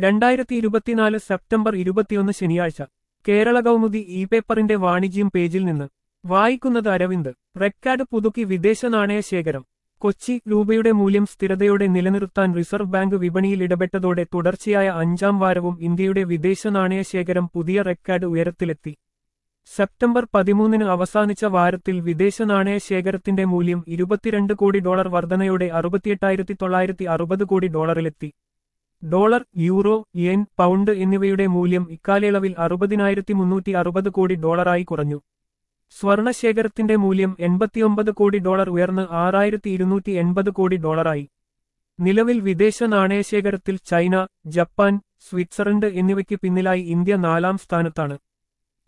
രണ്ടായിരത്തി ഇരുപത്തിനാല് സെപ്റ്റംബർ ഇരുപത്തിയൊന്ന് ശനിയാഴ്ച കേരള കൗമുദി ഇ പേപ്പറിന്റെ വാണിജ്യം പേജിൽ നിന്ന് വായിക്കുന്നത് അരവിന്ദ് റെക്കാർഡ് പുതുക്കി വിദേശ നാണയ ശേഖരം കൊച്ചി രൂപയുടെ മൂല്യം സ്ഥിരതയോടെ നിലനിർത്താൻ റിസർവ് ബാങ്ക് വിപണിയിൽ ഇടപെട്ടതോടെ തുടർച്ചയായ അഞ്ചാം വാരവും ഇന്ത്യയുടെ വിദേശ നാണയ ശേഖരം പുതിയ റെക്കാർഡ് ഉയരത്തിലെത്തി സെപ്റ്റംബർ പതിമൂന്നിന് അവസാനിച്ച വാരത്തിൽ വിദേശ നാണയ ശേഖരത്തിന്റെ മൂല്യം ഇരുപത്തിരണ്ട് കോടി ഡോളർ വർധനയോടെ അറുപത്തിയെട്ടായിരത്തി തൊള്ളായിരത്തി അറുപത് കോടി ഡോളറിലെത്തി ഡോളർ യൂറോ യെൻ പൗണ്ട് എന്നിവയുടെ മൂല്യം ഇക്കാലയളവിൽ അറുപതിനായിരത്തി മുന്നൂറ്റി അറുപത് കോടി ഡോളറായി കുറഞ്ഞു സ്വർണശേഖരത്തിന്റെ മൂല്യം എൺപത്തിയൊമ്പത് കോടി ഡോളർ ഉയർന്ന് ആറായിരത്തി ഇരുന്നൂറ്റി എൺപത് കോടി ഡോളറായി നിലവിൽ വിദേശ നാണയശേഖരത്തിൽ ചൈന ജപ്പാൻ സ്വിറ്റ്സർലൻഡ് എന്നിവയ്ക്ക് പിന്നിലായി ഇന്ത്യ നാലാം സ്ഥാനത്താണ്